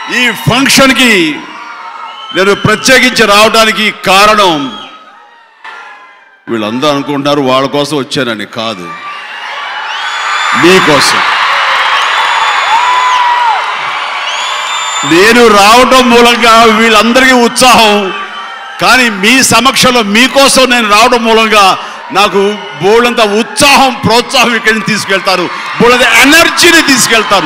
ఈ ఫంక్షన్కి నేను ప్రత్యేకించి రావడానికి కారణం వీళ్ళందరూ అనుకుంటున్నారు వాళ్ళ కోసం వచ్చానని కాదు మీకోసం నేను రావటం మూలంగా వీళ్ళందరికీ ఉత్సాహం కానీ మీ సమక్షంలో మీకోసం నేను రావడం మూలంగా నాకు బోళ్ళంత ఉత్సాహం ప్రోత్సాహం ఇక్కడి నుంచి తీసుకెళ్తాను బోళ్ళంత ఎనర్జీని తీసుకెళ్తాను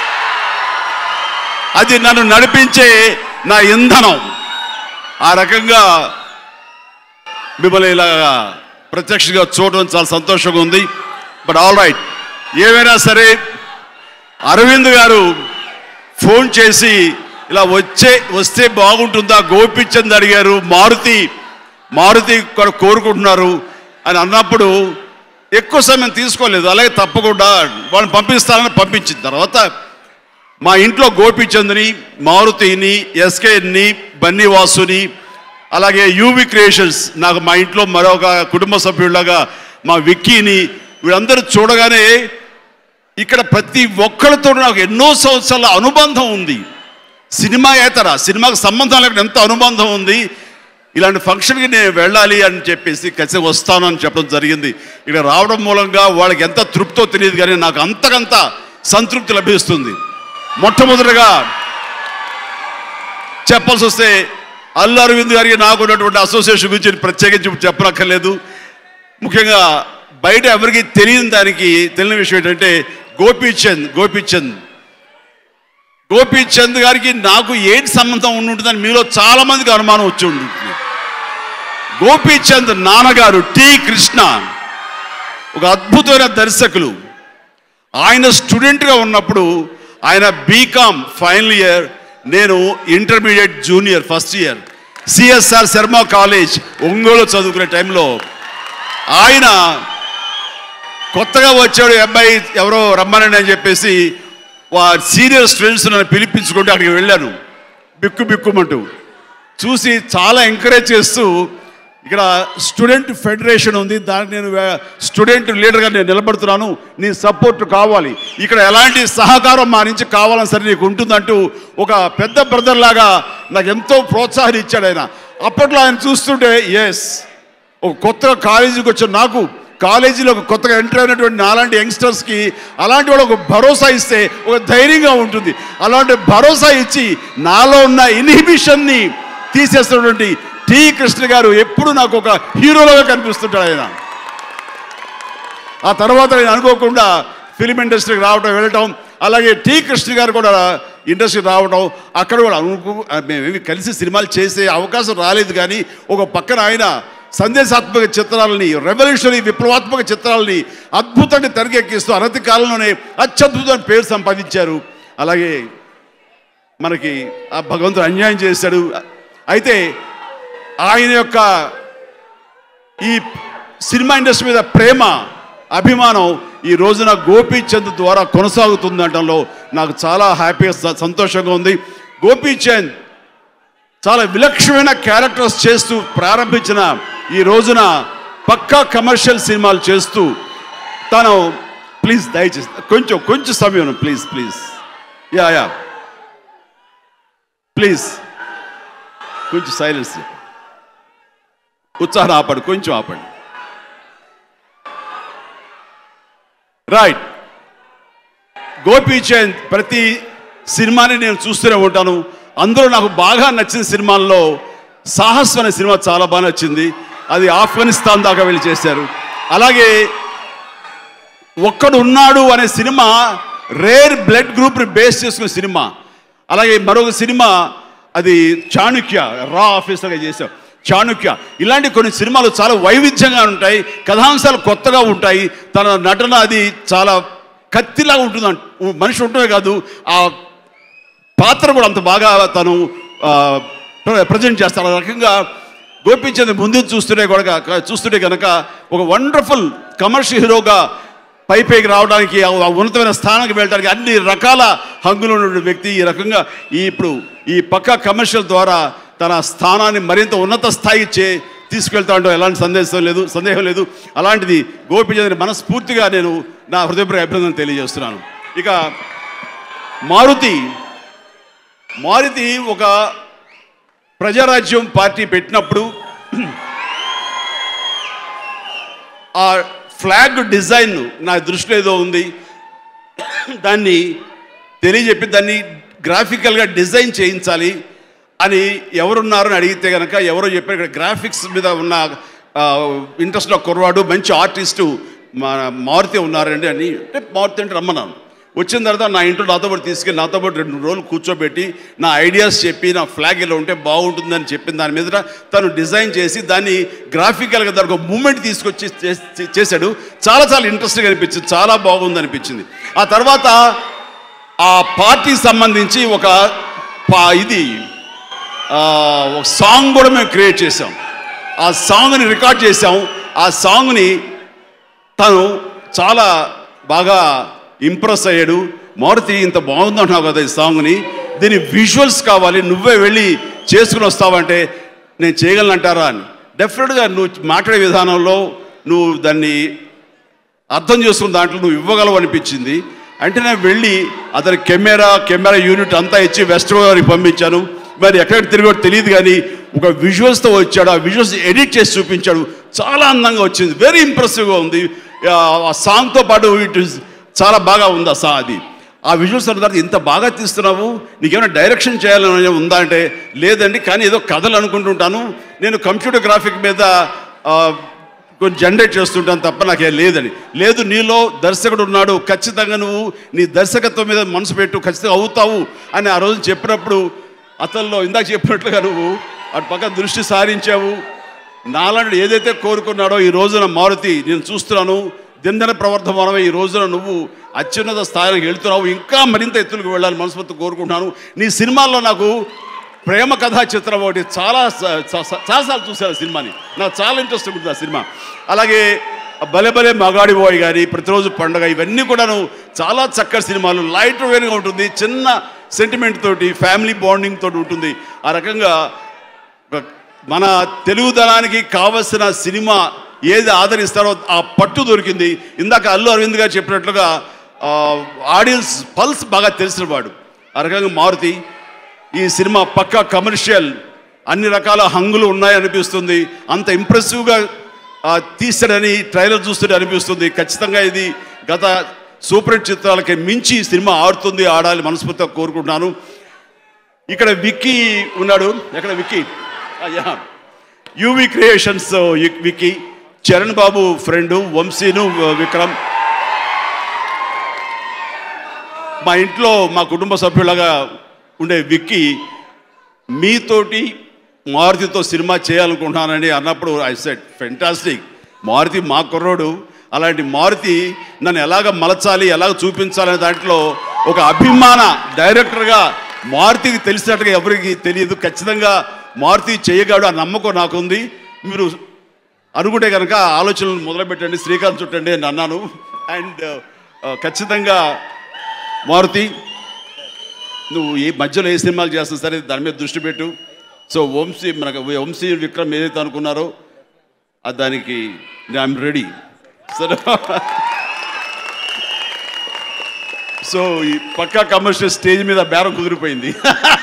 అది నన్ను నడిపించే నా ఇంధనం ఆ రకంగా మిమ్మల్ని ఇలా ప్రత్యక్షంగా చూడడం చాలా సంతోషంగా ఉంది బట్ ఆల్ రైట్ ఏమైనా సరే అరవింద్ గారు ఫోన్ చేసి ఇలా వచ్చే వస్తే బాగుంటుందా గోపిచంద్ అడిగారు మారుతి మారుతి కూడా కోరుకుంటున్నారు అని అన్నప్పుడు ఎక్కువ సమయం తీసుకోలేదు అలాగే తప్పకుండా వాళ్ళని పంపిస్తానని పంపించిన తర్వాత మా ఇంట్లో గోపిచంద్ని మారుతిని ఎస్కేని బన్నీవాసుని అలాగే యూవి క్రియేషన్స్ నాకు మా ఇంట్లో మరొక కుటుంబ సభ్యుడిలాగా మా విక్కీని వీళ్ళందరూ చూడగానే ఇక్కడ ప్రతి ఒక్కరితో నాకు ఎన్నో సంవత్సరాల అనుబంధం ఉంది సినిమా ఏతర సినిమాకు సంబంధం లేకుండా ఎంత అనుబంధం ఉంది ఇలాంటి ఫంక్షన్కి నేను వెళ్ళాలి అని చెప్పేసి ఖచ్చితంగా వస్తాను అని చెప్పడం జరిగింది ఇక్కడ రావడం మూలంగా వాళ్ళకి ఎంత తృప్తో తెలియదు కానీ నాకు అంతకంత సంతృప్తి లభిస్తుంది మొట్టమొదటిగా చెప్పాల్సి వస్తే అల్లు అరవింద్ గారికి నాకు ఉన్నటువంటి అసోసియేషన్ గురించి ప్రత్యేకించి చెప్పనక్కర్లేదు ముఖ్యంగా బయట ఎవరికి తెలియని దానికి తెలియని విషయం ఏంటంటే గోపీచంద్ గోపీచంద్ గోపీచంద్ గారికి నాకు ఏంటి సంబంధం ఉంటుందని మీలో చాలా మందికి అనుమానం వచ్చి ఉంటుంది గోపీచంద్ నాన్నగారు టి కృష్ణ ఒక అద్భుతమైన దర్శకులు ఆయన స్టూడెంట్గా ఉన్నప్పుడు ఆయన బీకామ్ ఫైనల్ ఇయర్ నేను intermediate junior first year CSR Sharma college Ongole చదువుకునే టైంలో ఆయన కొత్తగా వచ్చాడు ఈ అబ్బాయి ఎవరో రమ్మనండి అని చెప్పేసి వా సీనియర్ స్టూడెంట్స్ నన్ను పిలిపించుకుంటే అక్కడికి వెళ్ళాను బిక్కు బిక్కుమంటూ చూసి చాలా ఎంకరేజ్ చేస్తూ ఇక్కడ స్టూడెంట్ ఫెడరేషన్ ఉంది దానికి నేను వే- స్టూడెంట్ లీడర్గా నేను నిలబడుతున్నాను నీ సపోర్ట్ కావాలి ఇక్కడ ఎలాంటి సహకారం మా నుంచి కావాలని సరే నీకు ఉంటుందంటూ ఒక పెద్ద బ్రదర్ లాగా నాకు ఎంతో ప్రోత్సాహం ఇచ్చాడు ఆయన అప్పట్లో ఆయన చూస్తుంటే ఎస్ ఒక కొత్తగా కాలేజీకి వచ్చిన నాకు కాలేజీలో ఒక కొత్తగా ఎంటర్ అయినటువంటి నాలాంటి యంగ్స్టర్స్కి అలాంటి వాళ్ళు ఒక భరోసా ఇస్తే ఒక ధైర్యంగా ఉంటుంది అలాంటి భరోసా ఇచ్చి నాలో ఉన్న ఇన్హిబిషన్ని తీసేస్తున్నటువంటి టి కృష్ణ గారు ఎప్పుడు నాకు ఒక హీరోలాగా కనిపిస్తుంటాడు ఆయన ఆ తర్వాత నేను అనుకోకుండా ఫిలిం ఇండస్ట్రీకి రావటం వెళ్ళటం అలాగే టి కృష్ణ గారు కూడా ఇండస్ట్రీకి రావటం అక్కడ కూడా అనుకో మేమేమి కలిసి సినిమాలు చేసే అవకాశం రాలేదు కానీ ఒక పక్కన ఆయన సందేశాత్మక చిత్రాలని రెవల్యూషనరీ విప్లవాత్మక చిత్రాలని అద్భుతంగా తెరకెక్కిస్తూ అనతి కాలంలోనే అత్యద్భుతమైన పేరు సంపాదించారు అలాగే మనకి ఆ భగవంతుడు అన్యాయం చేశాడు అయితే ఆయన యొక్క ఈ సినిమా ఇండస్ట్రీ మీద ప్రేమ అభిమానం ఈ రోజున గోపీచంద్ ద్వారా కొనసాగుతుందటంలో నాకు చాలా హ్యాపీగా స- సంతోషంగా ఉంది గోపీచంద్ చాలా విలక్షణమైన క్యారెక్టర్స్ చేస్తూ ప్రారంభించిన ఈ రోజున పక్కా కమర్షియల్ సినిమాలు చేస్తూ తను ప్లీజ్ దయచేసి కొంచెం కొంచెం సమయం please please yeah yeah please కొంచెం సైలెన్స్ ఉత్సాహం ఆపండి కొంచెం ఆపండి రైట్ గోపీచంద్ ప్రతి సినిమాని నేను చూస్తూనే ఉంటాను అందులో నాకు బాగా నచ్చిన సినిమాల్లో సాహస్ అనే సినిమా చాలా బాగా నచ్చింది అది ఆఫ్ఘనిస్తాన్ దాకా వెళ్ళి చేశారు అలాగే ఒక్కడు ఉన్నాడు అనే సినిమా రేర్ బ్లడ్ గ్రూప్ని బేస్ చేసుకున్న సినిమా అలాగే మరొక సినిమా అది చాణుక్య రా ఆఫీసర్గా చేశాం చాణుక్య ఇలాంటి కొన్ని సినిమాలు చాలా వైవిధ్యంగా ఉంటాయి కథాంశాలు కొత్తగా ఉంటాయి తన నటన అది చాలా కత్తిలాగా ఉంటుంది అంట- మనిషి ఉంటమే కాదు ఆ పాత్ర కూడా అంత బాగా తను ప్రజెంట్ చేస్తాడు ఆ రకంగా గోపించేది ముందు చూస్తుంటే కూడా చూస్తుంటే కనుక ఒక వండర్ఫుల్ కమర్షియల్ హీరోగా పై పైకి రావడానికి ఆ ఆ ఉన్నతమైన స్థానానికి వెళ్ళడానికి అన్ని రకాల హంగులు ఉన్న వ్యక్తి ఈ రకంగా ఈ ఇప్పుడు ఈ పక్క కమర్షియల్ ద్వారా తన స్థానాన్ని మరింత ఉన్నత స్థాయికి చే తీసుకెళ్తా ఉండడం ఎలాంటి సందేశం లేదు సందేహం లేదు అలాంటిది గోపిచంద్ర మనస్ఫూర్తిగా నేను నా హృదయపూర్వక అభినందన తెలియజేస్తున్నాను ఇక మారుతి మారుతి ఒక ప్రజారాజ్యం పార్టీ పెట్టినప్పుడు ఆ ఫ్లాగ్ డిజైన్ నా దృష్టిలో ఏదో ఉంది దాన్ని తెలియజెప్పి దాన్ని గ్రాఫికల్గా డిజైన్ చేయించాలి అని ఎవరున్నారని అడిగితే కనుక ఎవరో చెప్పారు ఇక్కడ గ్రాఫిక్స్ మీద ఉన్న ఇంట్రెస్ట్లో కుర్రాడు మంచి ఆర్టిస్టు మా మారుతి ఉన్నారండి అని అంటే మారుతి అంటే రమ్మన్నాను వచ్చిన తర్వాత నా ఇంట్లో నాతో పాటు తీసుకెళ్ళి నాతో పాటు రెండు రోజులు కూర్చోబెట్టి నా ఐడియాస్ చెప్పి నా ఫ్లాగ్ ఇలా ఉంటే బాగుంటుందని చెప్పిన దాని మీద తను డిజైన్ చేసి దాన్ని గ్రాఫికల్గా దానికి ఒక మూమెంట్ తీసుకొచ్చి చేస్- చేశాడు చాలా చాలా ఇంట్రెస్టింగ్ అనిపించింది చాలా బాగుంది అనిపించింది ఆ తర్వాత ఆ పార్టీకి సంబంధించి ఒక పా- ఇది ఆ, ఒక సాంగ్ కూడా మేము క్రియేట్ చేసాం ఆ సాంగ్ని రికార్డ్ చేసాం ఆ సాంగ్ని తను చాలా బాగా ఇంప్రెస్ అయ్యాడు మారుతి ఇంత బాగుందంటున్నావు కదా ఈ సాంగ్ని దీని విజువల్స్ కావాలి నువ్వే వెళ్ళి చేసుకుని వస్తావంటే నేను చేయగలనంటారా అని డెఫినెట్గా నువ్వు మాట్లాడే విధానంలో నువ్వు దాన్ని అర్థం చేసుకున్న దాంట్లో నువ్వు ఇవ్వగలవు అనిపించింది అంటే నేను వెళ్ళి అతని కెమెరా కెమెరా యూనిట్ అంతా ఇచ్చి వెస్ట్ గోదావరికి పంపించాను మరి ఎక్కడ తిరిగాడో తెలియదు కానీ ఒక విజువల్స్తో వచ్చాడు ఆ విజువల్స్ ఎడిట్ చేసి చూపించాడు చాలా అందంగా వచ్చింది వెరీ ఇంప్రెసివ్గా ఉంది ఆ ఆ సాంగ్తో పాటు ఇట్ ఇస్ చాలా బాగా ఉంది ఆ సా అది ఆ విజువల్స్ అన్న తర్వాత ఇంత బాగా తీస్తున్నావు నీకేమైనా డైరెక్షన్ చేయాలని ఉందా అంటే లేదండి కానీ ఏదో కథలు అనుకుంటుంటాను నేను కంప్యూటర్ గ్రాఫిక్ మీద ఆ, కొంచెం జనరేట్ చేస్తుంటాను తప్ప నాకేం లేదని లేదు నీలో దర్శకుడు ఉన్నాడు ఖచ్చితంగా నువ్వు నీ దర్శకత్వం మీద మనసు పెట్టు ఖచ్చితంగా అవుతావు అని ఆ రోజు చెప్పినప్పుడు అతనిలో ఇందాక చెప్పినట్లుగా నువ్వు అటు పక్క దృష్టి సారించావు నాలాంటి ఏదైతే కోరుకున్నాడో ఈ రోజున మారుతి నేను చూస్తున్నాను దిందన ప్రవర్ధమానమే ఈ రోజున నువ్వు అత్యున్నత స్థాయికి వెళ్తున్నావు ఇంకా మరింత ఎత్తులకు వెళ్ళాలని మనస్ఫూర్తి కోరుకుంటున్నాను నీ సినిమాల్లో నాకు ప్రేమ కథా చిత్రం ఒకటి చాలా స- స- స- చాలాసార్లు చూశాను ఆ సినిమాని నాకు చాలా ఇంట్రెస్ట్ ఉంటుంది ఆ సినిమా అలాగే భలే భలే మగాడి బాయ్ కానీ ప్రతిరోజు పండుగ ఇవన్నీ కూడాను చాలా చక్కటి సినిమాలు లైట్ వేరుగా ఉంటుంది చిన్న సెంటిమెంట్ తోటి ఫ్యామిలీ బాండింగ్ తోటి ఉంటుంది ఆ రకంగా ఒక మన తెలుగుదనానికి కావలసిన సినిమా ఏది ఆదరిస్తారో ఆ పట్టు దొరికింది ఇందాక అల్లు అరవింద్ గారు చెప్పినట్లుగా ఆడియన్స్ పల్స్ బాగా తెలిసిన వాడు ఆ రకంగా మారుతి ఈ సినిమా పక్కా కమర్షియల్ అన్ని రకాల హంగులు ఉన్నాయనిపిస్తుంది అంత ఇంప్రెసివ్గా ఆ, తీశాడని ట్రైలర్ చూస్తుంటే అనిపిస్తుంది ఖచ్చితంగా ఇది గత సూపర్ హిట్ చిత్రాలకి మించి ఈ సినిమా ఆడుతుంది ఆడాలి మనస్ఫూర్తిగా కోరుకుంటున్నాను ఇక్కడ విక్కీ ఉన్నాడు ఎక్కడ విక్కీ అయ్యా UV creations Vicky Charan Babu friend వంశీను విక్రమ్ మా ఇంట్లో మా కుటుంబ సభ్యులాగా ఉండే విక్కీ మీతోటి మారుతితో సినిమా చేయాలనుకుంటున్నానని అన్నప్పుడు ఐ సెట్ ఫెంటాస్టిక్ మారుతి మా కుర్రోడు అలాంటి మారుతి నన్ను ఎలాగ మలచాలి ఎలాగ చూపించాలనే దాంట్లో ఒక అభిమాన డైరెక్టర్గా మారుతికి తెలిసినట్టుగా ఎవరికి తెలియదు ఖచ్చితంగా మారుతి చేయగాడు ఆ నమ్మకం నాకుంది మీరు అనుకుంటే కనుక ఆలోచనలు మొదలుపెట్టండి శ్రీకాంత్ చుట్టండి అని అన్నాను అండ్ ఖచ్చితంగా మారుతి నువ్వు ఈ మధ్యలో ఏ సినిమాలు చేస్తున్నా సరే దాని మీద దృష్టి పెట్టు సో వంశీ మనకు వంశీ విక్రమ్ ఏదైతే అనుకున్నారో అది దానికి ఐఎమ్ రెడీ సరే సో ఈ పక్కా కమర్షియల్ స్టేజ్ మీద బేరం కుదిరిపోయింది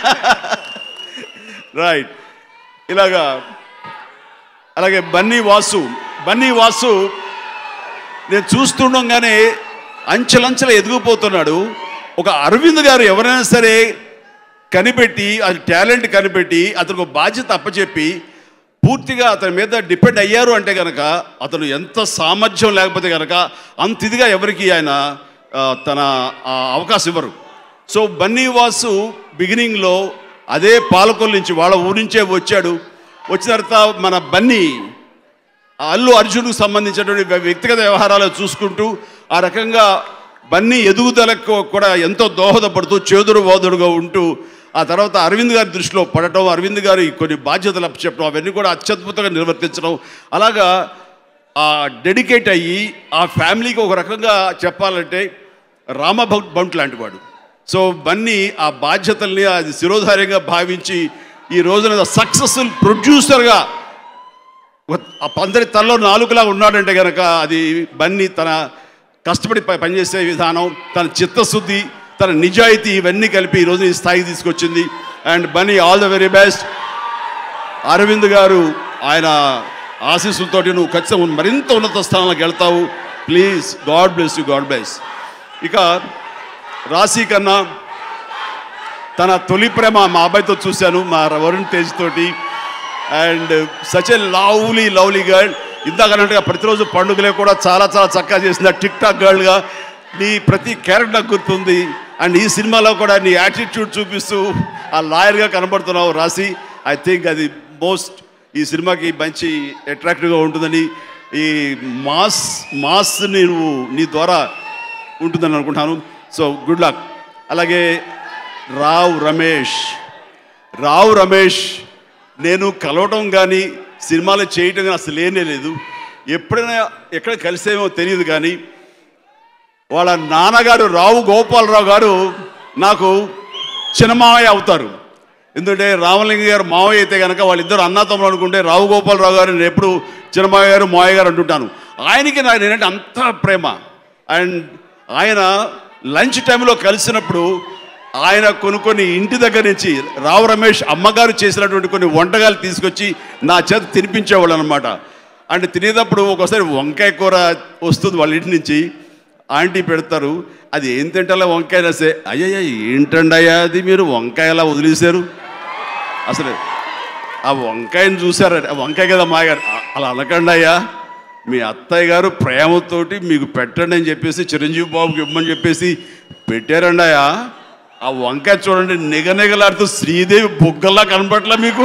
రైట్ ఇలాగా అలాగే బన్నీ వాసు బన్నీ వాసు నేను చూస్తుండగానే అంచెలంచెల ఎదిగిపోతున్నాడు ఒక అరవింద్ గారు ఎవరైనా సరే కనిపెట్టి అది టాలెంట్ కనిపెట్టి అతనికి ఒక బాధ్యత అప్పచెప్పి పూర్తిగా అతని మీద డిపెండ్ అయ్యారు అంటే కనుక అతను ఎంత సామర్థ్యం లేకపోతే కనుక అంత ఇదిగా ఎవరికి ఆయన ఆ, తన ఆ, అవకాశం ఇవ్వరు సో బన్నీ వాసు బిగినింగ్లో అదే పాలకొల్లు నుంచి వాళ్ళ ఊరి నుంచే వచ్చాడు వచ్చిన తర్వాత మన బన్నీ ఆ అల్లు అర్జున్కు సంబంధించినటువంటి వ్య- వ్యక్తిగత వ్యవహారాలు చూసుకుంటూ ఆ రకంగా బన్నీ ఎదుగుదలకు కూడా ఎంతో దోహదపడుతూ చేదురు బోధుడుగా ఉంటూ ఆ తర్వాత అరవింద్ గారి దృష్టిలో పడటం అరవింద్ గారి కొన్ని బాధ్యతలు అప్పచెప్పడం అవన్నీ కూడా అత్యద్భుతంగా నిర్వర్తించడం అలాగా ఆ డెడికేట్ అయ్యి ఆ ఫ్యామిలీకి ఒక రకంగా చెప్పాలంటే రామభక్త్ బంట్ లాంటి వాడు సో బన్నీ ఆ బాధ్యతల్ని అది శిరోధార్యంగా భావించి ఈ రోజున సక్సెస్ఫుల్ ప్రొడ్యూసర్గా ఒక- ఆ అందరి తనలో నాలుగులా ఉన్నాడంటే కనుక అది బన్నీ తన కష్టపడి ప- పనిచేసే విధానం తన చిత్తశుద్ధి తన నిజాయితీ ఇవన్నీ కలిపి ఈరోజు ఈ స్థాయికి తీసుకొచ్చింది and Bunny all the very best Aravind garu ఆయన ఆశీస్సులతోటి నువ్వు ఖచ్చితంగా మరింత ఉన్నత స్థానంలోకి వెళ్తావు please God bless you God bless ఇక రాశి కన్నా తన తొలి ప్రేమ మా అబ్బాయితో చూశాను మా వరుణ్ తేజ్ తోటి and such a lovely lovely girl ఇందాక అన్నట్టుగా ప్రతిరోజు పండుగలే కూడా చాలా చాలా చక్కగా చేసింది టిక్ టాక్ గర్ల్గా నీ ప్రతి క్యారెక్టర్ నాకు గుర్తుంది అండ్ ఈ సినిమాలో కూడా నీ యాటిట్యూడ్ చూపిస్తూ ఆ లాయర్గా కనబడుతున్నావు రాసి ఐ థింక్ అది మోస్ట్ ఈ సినిమాకి మంచి అట్రాక్టివ్గా ఉంటుందని ఈ మాస్ మాస్ నువ్వు నీ ద్వారా ఉంటుందని అనుకుంటాను సో గుడ్ లక్ అలాగే రావ్ రమేష్ రావు రమేష్ నేను కలవటం కానీ సినిమాలు చేయటం కానీ అసలు లేనే లేదు ఎప్పుడైనా ఎక్కడ కలిసేమో తెలియదు కానీ వాళ్ళ నాన్నగారు రావు గోపాలరావు గారు నాకు చిన్న మావయ్య అవుతారు ఎందుకంటే రామలింగ గారు మావయ్య అయితే కనుక వాళ్ళిద్దరు అన్నతమ్ములు అనుకుంటే రావు గోపాలరావు గారు నేను ఎప్పుడు చిన్నమావయ్య గారు మావయ్య గారు అంటుంటాను ఆయనకి నాకు నేనంటే అంత ప్రేమ అండ్ ఆయన లంచ్ టైంలో కలిసినప్పుడు ఆయన కొన్ని కొన్ని ఇంటి దగ్గర నుంచి రావు రమేష్ అమ్మగారు చేసినటువంటి కొన్ని వంటకాలు తీసుకొచ్చి నా చేత తినిపించేవాళ్ళు అనమాట అంటే తినేటప్పుడు ఒకసారి వంకాయ కూర వస్తుంది వాళ్ళ ఇంటి నుంచి ఆంటీ పెడతారు అది ఏం తింటాలో వంకాయ నసే అయ్యయ్య ఏంటండి అయ్యా అది మీరు వంకాయ ఎలా వదిలేశారు అసలు ఆ వంకాయని చూసారు ఆ వంకాయ కదా మాగారు అలా అనకండి అయ్యా మీ అత్తయ్య గారు ప్రేమతోటి మీకు పెట్టండి అని చెప్పేసి చిరంజీవి బాబుకి ఇవ్వమని చెప్పేసి పెట్టారండి అయ్యా ఆ వంకాయ చూడండి నిగనిగలాడుతూ శ్రీదేవి బుగ్గల్లా కనపట్లా మీకు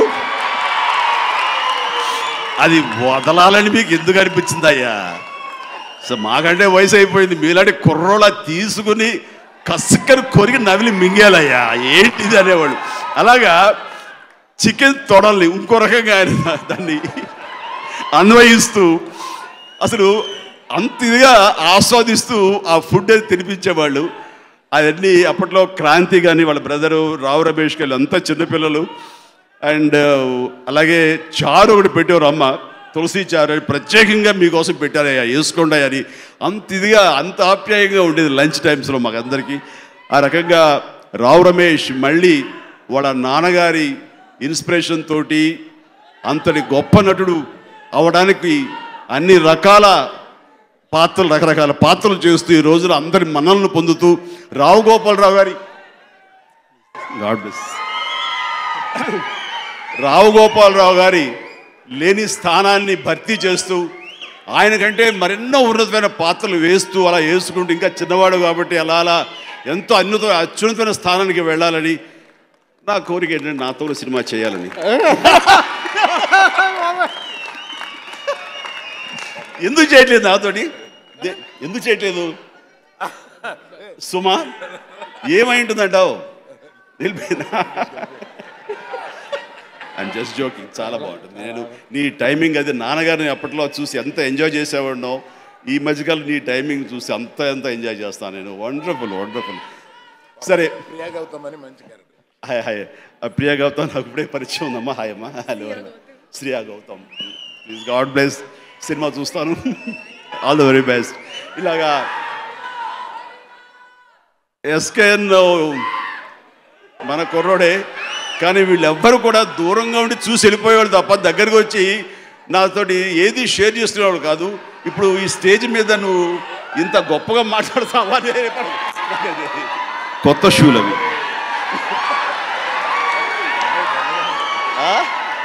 అది వదలాలని మీకు ఎందుకు అనిపించింది అయ్యా సో మాకంటే వయసు అయిపోయింది మీలాంటి కుర్రోళ్ళ తీసుకుని కసుక్కని కొరికి నవిలి మింగేలయ్యా ఏంటిది అనేవాళ్ళు అలాగా చికెన్ తొడల్ని ఇంకో రకంగా ఆయన దాన్ని అన్వయిస్తూ అసలు అంత ఇదిగా ఆస్వాదిస్తూ ఆ ఫుడ్ అది తినిపించేవాళ్ళు అవన్నీ అప్పట్లో క్రాంతి కానీ వాళ్ళ బ్రదరు రావు రమేష్ గారు అంతా చిన్నపిల్లలు అండ్ అలాగే చారు ఒకటి పెట్టేవారు అమ్మ తులసి చారు అని ప్రత్యేకంగా మీకోసం పెట్టారయ్యా వేసుకోండి అని అంత ఇదిగా అంత ఆప్యాయంగా ఉండేది లంచ్ టైమ్స్లో మాకు అందరికీ ఆ రకంగా రావు రమేష్ మళ్ళీ వాళ్ళ నాన్నగారి ఇన్స్పిరేషన్ తోటి అంతటి గొప్ప నటుడు అవడానికి అన్ని రకాల పాత్రలు రకరకాల పాత్రలు చేస్తూ ఈ రోజున అందరి మనల్ని పొందుతూ రావు గోపాలరావు గారి గాడ్ బ్లెస్ రావు గోపాలరావు గారి లేని స్థానాన్ని భర్తీ చేస్తూ ఆయన కంటే మరెన్నో ఉన్నతమైన పాత్రలు వేస్తూ అలా వేసుకుంటూ ఇంకా చిన్నవాడు కాబట్టి అలా అలా ఎంతో అన్యుత అత్యున్నతమైన స్థానానికి వెళ్ళాలని నా కోరిక ఏంటంటే నాతో సినిమా చేయాలని ఎందుకు చేయట్లేదు నాతోటి దే- ఎందుకు చేయట్లేదు సుమా ఏమై ఉంటుందంటావు వెళ్ళిపోయినా అండ్ జస్ట్ జోకింగ్ చాలా బాగుంటుంది నేను నీ టైమింగ్ అది నాన్నగారిని అప్పట్లో చూసి ఎంత ఎంజాయ్ చేసేవాడినో ఈ మధ్యకాలం నీ టైమింగ్ చూసి అంత ఎంత ఎంజాయ్ చేస్తాను నేను వండర్ఫుల్ వండర్ఫుల్ సరే ప్రియా గౌతమ్ అని మంచి క్యారెక్టర్ హాయ్ హాయ్ ఆ ప్రియా గౌతమ్ నాకు ఇప్పుడే పరిచయం ఉందమ్మా హాయ్ అమ్మా hello hello Shriya Gautam please God bless సినిమా చూస్తాను ఆల్ ద వెరీ బెస్ట్ ఇలాగా ఎస్కేఎన్ మన కుర్రోడే కానీ వీళ్ళెవ్వరు కూడా దూరంగా ఉండి చూసి వెళ్ళిపోయేవాళ్ళు తప్ప దగ్గరికి వచ్చి నాతోటి ఏది షేర్ చేసుకునేవాడు కాదు ఇప్పుడు ఈ స్టేజ్ మీద నువ్వు ఇంత గొప్పగా మాట్లాడతావా అని కొత్త షూలు అవి ఆ?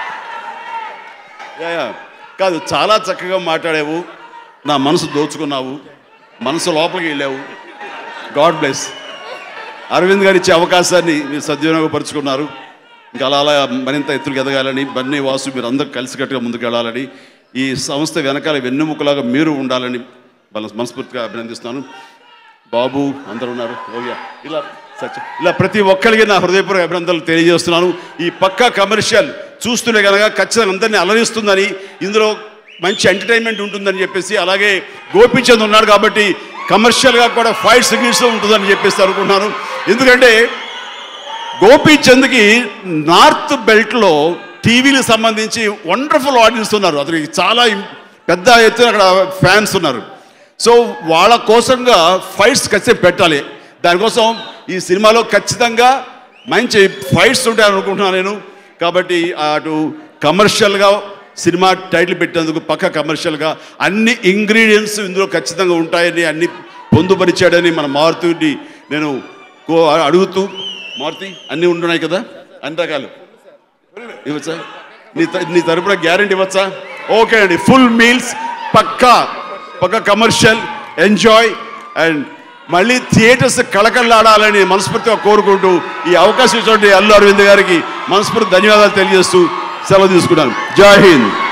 Yeah, yeah. కాదు చాలా చక్కగా మాట్లాడావు నా మనసు దోచుకున్నావు మనసు లోపలికి వెళ్ళావు గాడ్ బ్లెస్ అరవింద్ గారు ఇచ్చే అవకాశాన్ని మీరు సద్వినియోగపరుచుకున్నారు ఇంకా అలా అలా మరింత ఎత్తులకు ఎదగాలని బన్నీ వాసు మీరు అందరూ కలిసికట్టుగా ముందుకు వెళ్ళాలని ఈ సంస్థ వెనకాల వెన్నెముకలాగా మీరు ఉండాలని వాళ్ళ మనస్ఫూర్తిగా అభినందిస్తున్నాను బాబు అందరూ ఉన్నారు ఓకే ఇలా సత్య ఇలా ప్రతి ఒక్కరికి నా హృదయపూర్వక అభినందనలు తెలియజేస్తున్నాను ఈ పక్కా కమర్షియల్ చూస్తూనే కనుక ఖచ్చితంగా అందరినీ అలరిస్తుందని ఇందులో మంచి ఎంటర్టైన్మెంట్ ఉంటుందని చెప్పేసి అలాగే గోపిచంద్ ఉన్నాడు కాబట్టి కమర్షియల్గా కూడా ఫైవ్ సిగ్నల్స్ ఉంటుందని చెప్పేసి అనుకుంటున్నాను ఎందుకంటే గోపీచంద్కి నార్త్ బెల్ట్లో టీవీలకు సంబంధించి వండర్ఫుల్ ఆడియన్స్ ఉన్నారు అతనికి చాలా ఇం- పెద్ద ఎత్తున అక్కడ ఫ్యాన్స్ ఉన్నారు సో వాళ్ళ కోసంగా ఫైట్స్ ఖచ్చితంగా పెట్టాలి దానికోసం ఈ సినిమాలో ఖచ్చితంగా మంచి ఫైట్స్ ఉంటాయని అనుకుంటున్నాను నేను కాబట్టి అటు కమర్షియల్గా సినిమా టైటిల్ పెట్టేందుకు పక్క కమర్షియల్గా అన్ని ఇంగ్రీడియంట్స్ ఇందులో ఖచ్చితంగా ఉంటాయని అన్ని పొందుపరిచాడని మన మారుతిని నేను కో- అడుగుతూ మారుతి అన్నీ ఉంటున్నాయి కదా అన్ని రకాలు ఇవ్వచ్చా నీ త- నీ తరపున గ్యారంటీ ఇవ్వచ్చా ఓకే అండి ఫుల్ మీల్స్ పక్కా పక్క కమర్షియల్ ఎంజాయ్ అండ్ మళ్ళీ థియేటర్స్ కళకళలాడాలని మనస్ఫూర్తిగా కోరుకుంటూ ఈ అవకాశం ఇచ్చినటువంటి అల్లు అరవింద్ గారికి మనస్ఫూర్తి ధన్యవాదాలు తెలియజేస్తూ సెలవు తీసుకున్నాను జై హింద్